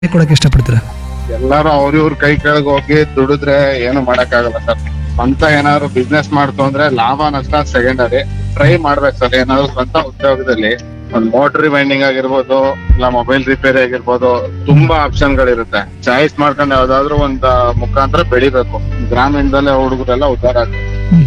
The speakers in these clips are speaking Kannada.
ಕೊಡಕ್ಕೆ ಇಷ್ಟಪಡ್ತೀರಾ ಎಲ್ಲಾರು ಅವ್ರ ಇವ್ರ ಕೈ ಕೆಳಗ್ ಹೋಗಿ ದುಡಿದ್ರೆ ಏನು ಮಾಡಕ್ಕಾಗಲ್ಲ ಸರ್ ಸ್ವಂತ ಏನಾದ್ರು ಬಿಸ್ನೆಸ್ ಮಾಡ್ತು ಅಂದ್ರೆ ಲಾಭ ನಷ್ಟ ಸೆಕೆಂಡರಿ ಟ್ರೈ ಮಾಡ್ಬೇಕು ಸರ್ ಏನಾದ್ರು ಸ್ವಂತ ಉದ್ಯೋಗದಲ್ಲಿ ಒಂದ್ ಮೋಟರ್ ವೈಂಡಿಂಗ್ ಆಗಿರ್ಬೋದು ಇಲ್ಲ ಮೊಬೈಲ್ ರಿಪೇರಿ ಆಗಿರ್ಬೋದು ತುಂಬಾ ಆಪ್ಷನ್ ಗಳಿರುತ್ತೆ ಚಾಯ್ಸ್ ಮಾಡ್ಕೊಂಡು ಯಾವ್ದಾದ್ರು ಒಂದ್ ಮುಖಾಂತರ ಬೆಳಿಬೇಕು ಗ್ರಾಮೀಣದಲ್ಲೇ ಹುಡುಗರೆಲ್ಲ ಉದ್ಧಾರ ಆಗ್ತದೆ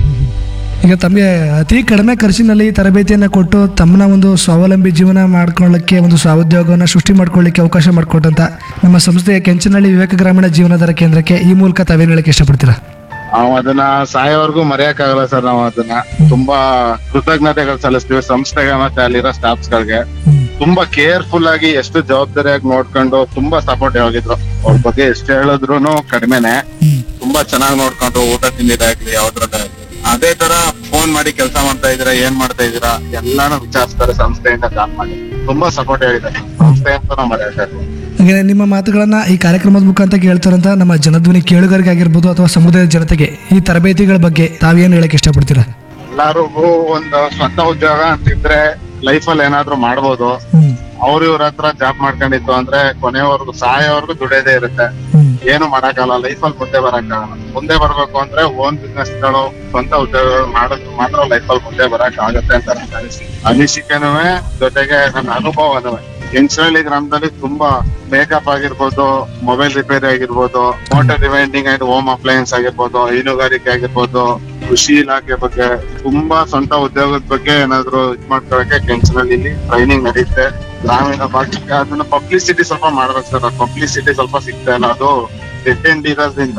ಈಗ ತಮಗೆ ಅತಿ ಕಡಿಮೆ ಖರ್ಚಿನಲ್ಲಿ ತರಬೇತಿಯನ್ನು ಕೊಟ್ಟು ತಮ್ಮನ್ನ ಒಂದು ಸ್ವಾವಲಂಬಿ ಜೀವನ ಮಾಡ್ಕೊಳ್ಳಕ್ಕೆ ಒಂದು ಸ್ವಾಉದ್ಯೋಗವನ್ನು ಸೃಷ್ಟಿ ಮಾಡ್ಕೊಳ್ಳಿಕ್ಕೆ ಅವಕಾಶ ಮಾಡಿಕೊಟ್ಟಂತ ನಮ್ಮ ಸಂಸ್ಥೆಯ ಕೆಂಚನಹಳ್ಳಿ ವಿವೇಕ ಗ್ರಾಮೀಣ ಜೀವನಾಧಾರ ಕೇಂದ್ರಕ್ಕೆ ಈ ಮೂಲಕ ತಾವೇನು ಹೇಳಕ್ಕೆ ಇಷ್ಟಪಡ್ತೀರಾ ನಾವು ಅದನ್ನ ಸಾಯೋವರೆಗೂ ಮರೆಯಕ್ಕಾಗಲ್ಲ ಸರ್ ನಾವು ಅದನ್ನ ತುಂಬಾ ಕೃತಜ್ಞತೆಗಳು ಸಲ್ಲಿಸ್ತೀವಿ ಸಂಸ್ಥೆಗೆ ಮತ್ತೆ ಅಲ್ಲಿರೋ ಸ್ಟಾಫ್ಸ್ ಗಳಿಗೆ ತುಂಬಾ ಕೇರ್ಫುಲ್ ಆಗಿ ಎಷ್ಟು ಜವಾಬ್ದಾರಿಯಾಗಿ ನೋಡ್ಕೊಂಡು ತುಂಬಾ ಸಪೋರ್ಟಿವ್ ಆಗಿದ್ರು ಅವ್ರ ಬಗ್ಗೆ ಎಷ್ಟು ಹೇಳಿದ್ರು ಕಡಿಮೆನೆ ತುಂಬಾ ಚೆನ್ನಾಗಿ ನೋಡ್ಕೊಂಡು ಊಟ ತಿಂದಿದ್ದಾಗ್ಲಿ ಯಾವ್ದ್ರಲ್ಲೇ ಆಗ್ಲಿ. ಅದೇ ತರ ಫೋನ್ ಮಾಡಿ ಕೆಲಸ ಮಾಡ್ತಾ ಇದೀರಾ ಏನ್ ಮಾಡ್ತಾ ಇದೀರಾ ಎಲ್ಲಾನು ವಿಚಾರಿಸ್ತಾರೆ ಸಂಸ್ಥೆಯಿಂದ ಕಾಲ್ ಮಾಡಿ ತುಂಬಾ ಸಪೋರ್ಟಿವ್ ಆಗಿದ್ದಾರೆ ಸಂಸ್ಥೆ ಅಂತ ನಾವು ಮರೆಯಕ್ಕಾಗಲ್ಲ ಹಾಗೆ ನಿಮ್ಮ ಮಾತುಗಳನ್ನ ಈ ಕಾರ್ಯಕ್ರಮದ ಮುಖಾಂತರ ಕೇಳ್ತಾರಂತ ನಮ್ಮ ಜನಧ್ವನಿ ಕೇಳುಗರಿಗೆ ಆಗಿರ್ಬೋದು ಅಥವಾ ಸಮುದಾಯದ ಜನತೆಗೆ ಈ ತರಬೇತಿಗಳ ಬಗ್ಗೆ ತಾವೇನು ಹೇಳಕ್ಕೆ ಇಷ್ಟಪಡ್ತೀರಾ ಎಲ್ಲಾರಿಗೂ ಒಂದು ಸ್ವಂತ ಉದ್ಯೋಗ ಅಂತಿದ್ರೆ ಲೈಫ್ ಅಲ್ಲಿ ಏನಾದ್ರು ಮಾಡ್ಬೋದು ಹ್ಮ್ ಅವ್ರ ಇವ್ರ ಹತ್ರ ಜಾಬ್ ಮಾಡ್ಕೊಂಡಿತ್ತು ಅಂದ್ರೆ ಕೊನೆವರೆಗೂ ಸಾಯೋವರೆಗೂ ದುಡಿಯೋದೇ ಇರುತ್ತೆ ಹ್ಮ್ ಏನು ಮಾಡಕ್ಕಾಗಲ್ಲ ಲೈಫ್ ಅಲ್ಲಿ ಮುಂದೆ ಬರಕ್ಕಾಗಲ್ಲ ಮುಂದೆ ಬರ್ಬೇಕು ಅಂದ್ರೆ ಓನ್ ಬಿಸ್ನೆಸ್ ಗಳು ಸ್ವಂತ ಉದ್ಯೋಗಗಳು ಮಾಡಿದ್ರು ಮಾತ್ರ ಲೈಫ್ ಅಲ್ಲಿ ಮುಂದೆ ಬರಕ್ ಆಗುತ್ತೆ ಅಂತ ನನ್ನ ಅನಿಸಿಕೆ ಅನಿಸಿಕೆನೂ ಜೊತೆಗೆ ನನ್ನ ಅನುಭವನೂ ಕೆಂಚನಹಳ್ಳಿ ಗ್ರಾಮದಲ್ಲಿ ತುಂಬಾ ಮೇಕಪ್ ಆಗಿರ್ಬೋದು ಮೊಬೈಲ್ ರಿಪೇರಿ ಆಗಿರ್ಬೋದು motor rewinding and home appliances ಆಗಿರ್ಬೋದು ಹೈನುಗಾರಿಕೆ ಆಗಿರ್ಬೋದು ಕೃಷಿ ಇಲಾಖೆ ಬಗ್ಗೆ ತುಂಬಾ ಸ್ವಂತ ಉದ್ಯೋಗದ ಬಗ್ಗೆ ಏನಾದ್ರು ಇದ್ ಮಾಡ್ಕೊಳಕ್ಕೆ ಕೆಂಚನಹಳ್ಳಿ ಟ್ರೈನಿಂಗ್ ನಡೆಯುತ್ತೆ ಗ್ರಾಮೀಣ ಭಾಗಕ್ಕೆ ಅದನ್ನ ಪಬ್ಲಿಸಿಟಿ ಸ್ವಲ್ಪ ಮಾಡ್ಬೇಕು ಸರ್ ಪಬ್ಲಿಸಿಟಿ ಸ್ವಲ್ಪ ಸಿಗ್ತಾ ಇಲ್ಲ ಅದು ಡೆಡ್ ಎಂಡ್ ಇರೋದ್ರಿಂದ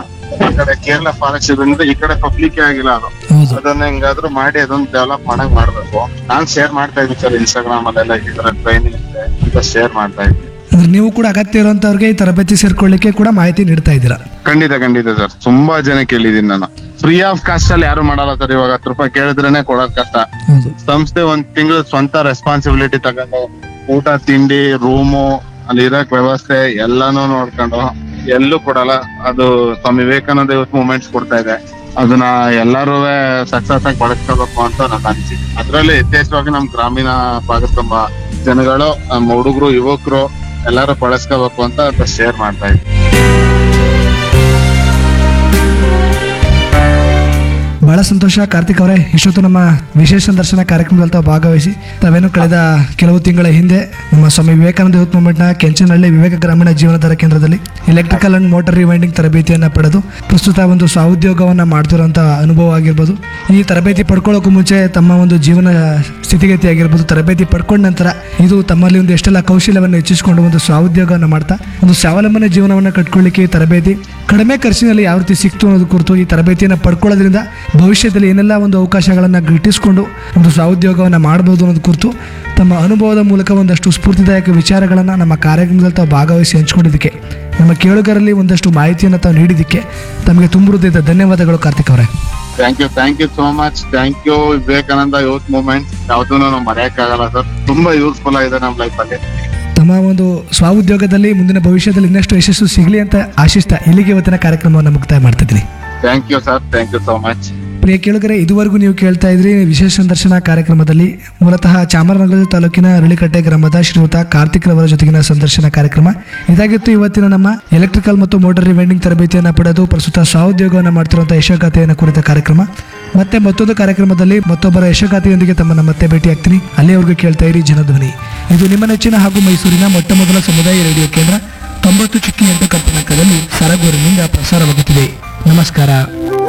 ಈ ಕಡೆ ಕೇರಳ ಫಾರೆಸ್ಟ್ ಇರೋದ್ರಿಂದ ಈ ಕಡೆ ಪಬ್ಲಿಕ್ ಆಗಿಲ್ಲ ಅದು ಹೌದು ಅದನ್ನ ಹೆಂಗಾದ್ರೂ ಮಾಡಿ ಅದನ್ನ ಡೆವಲಪ್ ಮಾಡಕ್ ಮಾಡ್ಬೇಕು ನಾನ್ ಶೇರ್ ಮಾಡ್ತಾ ಇದ್ದೀನಿ ಸರ್ ಇನ್ಸ್ಟಾಗ್ರಾಮ್ ಅಲ್ಲೆಲ್ಲ ಈ ತರ ಟ್ರೈನಿಂಗ್ ಇದೆ ಅಂತ ಶೇರ್ ಮಾಡ್ತಾ ಇದ್ದೀನಿ ಅಂದ್ರೆ ನೀವು ಕೂಡ ಅಗತ್ಯ ಇರುವಂತವ್ರಿಗೆ ಈ ತರಬೇತಿ ಸೇರ್ಕೊಳ್ಳಿಕ್ಕೆ ಕೂಡ ಮಾಹಿತಿ ನೀಡ್ತಾ ಇದ್ದೀರಾ ಖಂಡಿತ ಖಂಡಿತ ಸರ್ ತುಂಬಾ ಜನ ಕೇಳಿದೀನಿ ನಾನು ಫ್ರೀ ಆಫ್ ಕಾಸ್ಟ್ ಅಲ್ಲಿ ಯಾರು ಮಾಡಲ್ಲ ಸರ್ ಇವಾಗ ಹತ್ತು ರೂಪಾಯಿ ಕೇಳಿದ್ರೇನೆ ಕೊಡೋದ್ ಕಷ್ಟ ಹೌದು ಸಂಸ್ಥೆ ಒಂದ್ ತಿಂಗಳು ಸ್ವಂತ ರೆಸ್ಪಾನ್ಸಿಬಿಲಿಟಿ ತಗೊಂಡು ಊಟ ತಿಂಡಿ ರೂಮು ಅಲ್ಲಿ ಇರಕ್ ವ್ಯವಸ್ಥೆ ಎಲ್ಲಾನು ನೋಡ್ಕೊಂಡು ಎಲ್ಲೂ ಕೊಡಲ್ಲ ಅದು ಸ್ವಾಮಿ ವಿವೇಕಾನಂದ ಯೂತ್ ಮೂವ್ಮೆಂಟ್ಸ್ ಕೊಡ್ತಾ ಇದೆ ಅದನ್ನ ಎಲ್ಲಾರು ಸಕ್ಸಸ್ ಆಗಿ ಬಳಸ್ಕೋಬೇಕು ಅಂತ ನನ್ನ ಅನಿಸಿಕೆ ಅದ್ರಲ್ಲಿ ಯಥೇಚ್ಛವಾಗಿ ನಮ್ ಗ್ರಾಮೀಣ ಭಾಗದ ತುಂಬ ಜನಗಳು ನಮ್ಮ ಹುಡುಗರು ಯುವಕರು ಎಲ್ಲಾರು ಬಳಸ್ಕೋಬೇಕು ಅಂತ ಶೇರ್ ಮಾಡ್ತಾ ಇದ್ದೀನಿ ಬಹಳ ಸಂತೋಷ ಕಾರ್ತಿಕ್ ಅವರೇ ಇಷ್ಟೊತ್ತು ನಮ್ಮ ವಿಶೇಷ ದರ್ಶನ ಕಾರ್ಯಕ್ರಮದಲ್ಲಿ ತಾವು ಭಾಗವಹಿಸಿ ತಾವೇನು ಕಳೆದ ಕೆಲವು ತಿಂಗಳ ಹಿಂದೆ ನಮ್ಮ ಸ್ವಾಮಿ ವಿವೇಕಾನಂದ ಯೂತ್ ಮೂವ್ಮೆಂಟ್ನ ಕೆಂಚನಹಳ್ಳಿ ವಿವೇಕ ಗ್ರಾಮೀಣ ಜೀವನಾಧಾರ ಕೇಂದ್ರದಲ್ಲಿ ಎಲೆಕ್ಟ್ರಿಕಲ್ ಅಂಡ್ ಮೋಟರ್ ರಿವೈಂಡಿಂಗ್ ತರಬೇತಿಯನ್ನು ಪಡೆದು ಪ್ರಸ್ತುತ ಒಂದು ಸ್ವಾಉದ್ಯೋಗವನ್ನು ಮಾಡ್ತಿರೋಂಥ ಅನುಭವ ಆಗಿರ್ಬೋದು ಈ ತರಬೇತಿ ಪಡ್ಕೊಳ್ಳೋಕ್ಕೂ ಮುಂಚೆ ತಮ್ಮ ಒಂದು ಜೀವನ ಸ್ಥಿತಿಗತಿ ಆಗಿರ್ಬೋದು ತರಬೇತಿ ಪಡ್ಕೊಂಡ ನಂತರ ಇದು ತಮ್ಮಲ್ಲಿ ಒಂದು ಎಷ್ಟೆಲ್ಲ ಕೌಶಲ್ಯವನ್ನು ಹೆಚ್ಚಿಸಿಕೊಂಡು ಒಂದು ಸ್ವಾಉದ್ಯೋಗವನ್ನು ಮಾಡ್ತಾ ಒಂದು ಸ್ವಾವಲಂಬನೆ ಜೀವನವನ್ನು ಕಟ್ಕೊಳ್ಳಿಕ್ಕೆ ಈ ತರಬೇತಿ ಕಡಿಮೆ ಖರ್ಚಿನಲ್ಲಿ ಯಾವ ರೀತಿ ಸಿಕ್ತು ಅನ್ನೋದು ಕುರಿತು ಈ ತರಬೇತಿಯನ್ನು ಪಡ್ಕೊಳ್ಳೋದ್ರಿಂದ ಭವಿಷ್ಯದಲ್ಲಿ ಏನೆಲ್ಲ ಒಂದು ಅವಕಾಶಗಳನ್ನು ಗಿಟ್ಟಿಸಿಕೊಂಡು ಒಂದು ಸ್ವಾಉದ್ಯೋಗವನ್ನು ಮಾಡ್ಬೋದು ಅನ್ನೋದು ಕುರಿತು ತಮ್ಮ ಅನುಭವದ ಮೂಲಕ ಒಂದಷ್ಟು ಸ್ಫೂರ್ತಿದಾಯಕ ವಿಚಾರಗಳನ್ನು ನಮ್ಮ ಕಾರ್ಯಕ್ರಮದಲ್ಲಿ ತಾವು ಭಾಗವಹಿಸಿ ಹಂಚ್ಕೊಂಡಿದ್ದಕ್ಕೆ ನಮ್ಮ ಕೇಳುಗರಲ್ಲಿ ಒಂದಷ್ಟು ಮಾಹಿತಿಯನ್ನು ತಾವು ನೀಡಿದ್ದಕ್ಕೆ ತಮಗೆ ತುಂಬ ಹೃದಯದ ಧನ್ಯವಾದಗಳು ಕಾರ್ತಿಕ್ ಅವರೇ thank you thank you so much thank you Vivekananda youth movement ಯಾವ್ದೂ ನಾವು ಮರೆಯಕ್ಕಾಗಲ್ಲ ಸರ್ ತುಂಬಾ ಯೂಸ್ಫುಲ್ ಆಗಿದೆ ನಮ್ಮ ಲೈಫ್ ಅಲ್ಲಿ ತಮ್ಮ ಒಂದು ಸ್ವಾಉದ್ಯೋಗದಲ್ಲಿ ಮುಂದಿನ ಭವಿಷ್ಯದಲ್ಲಿ ಇನ್ನಷ್ಟು ಯಶಸ್ಸು ಸಿಗಲಿ ಅಂತ ಆಶಿಸ್ತಾ ಇಲ್ಲಿಗೆ ಇವತ್ತಿನ ಕಾರ್ಯಕ್ರಮವನ್ನು ಮುಕ್ತಾಯ ಮಾಡ್ತಿದ್ದೀನಿ thank you sir thank you so much ಪ್ರಿಯ ಕೇಳುಗರೆ ಇದುವರೆಗೂ ನೀವು ಕೇಳ್ತಾ ಇದ್ರಿ ವಿಶೇಷ ಸಂದರ್ಶನ ಕಾರ್ಯಕ್ರಮದಲ್ಲಿ ಮೂಲತಃ ಚಾಮರಾಜನಗರ ತಾಲೂಕಿನ ಅರಳಿಕಟ್ಟೆ ಗ್ರಾಮದ ಶ್ರೀಯುತ ಕಾರ್ತಿಕ್ ರವರ ಜೊತೆಗಿನ ಸಂದರ್ಶನ ಕಾರ್ಯಕ್ರಮ ಇದಾಗಿತ್ತು ಇವತ್ತಿನ ನಮ್ಮ ಎಲೆಕ್ಟ್ರಿಕಲ್ ಮತ್ತು ಮೋಟರ್ ರಿವೈಂಡಿಂಗ್ ತರಬೇತಿಯನ್ನು ಪಡೆದು ಪ್ರಸ್ತುತ ಸ್ವಾಉದ್ಯೋಗವನ್ನು ಮಾಡ್ತಿರುವಂತಹ ಯಶೋಗಾಥೆಯನ್ನು ಕುರಿತ ಕಾರ್ಯಕ್ರಮ ಮತ್ತೆ ಮತ್ತೊಂದು ಕಾರ್ಯಕ್ರಮದಲ್ಲಿ ಮತ್ತೊಬ್ಬರ ಯಶೋಗಾಥೆಯೊಂದಿಗೆ ತಮ್ಮನ್ನ ಮತ್ತೆ ಭೇಟಿಯಾಗ್ತೀನಿ ಅಲ್ಲಿಯವರೆಗೂ ಕೇಳ್ತಾ ಇರಿ ಜನಧ್ವನಿ ಇದು ನಿಮ್ಮ ನೆಚ್ಚಿನ ಹಾಗೂ ಮೈಸೂರಿನ ಮೊಟ್ಟ ಮೊದಲ ಸಮುದಾಯ ರೇಡಿಯೋ ಕೇಂದ್ರ ತೊಂಬತ್ತು ಚುಕ್ಕಿ ಎಂಟು ಕಂಪನಾಂಕದಲ್ಲಿ ಸರಗೂರಿನಿಂದ ಪ್ರಸಾರವಾಗುತ್ತಿದೆ ನಮಸ್ಕಾರ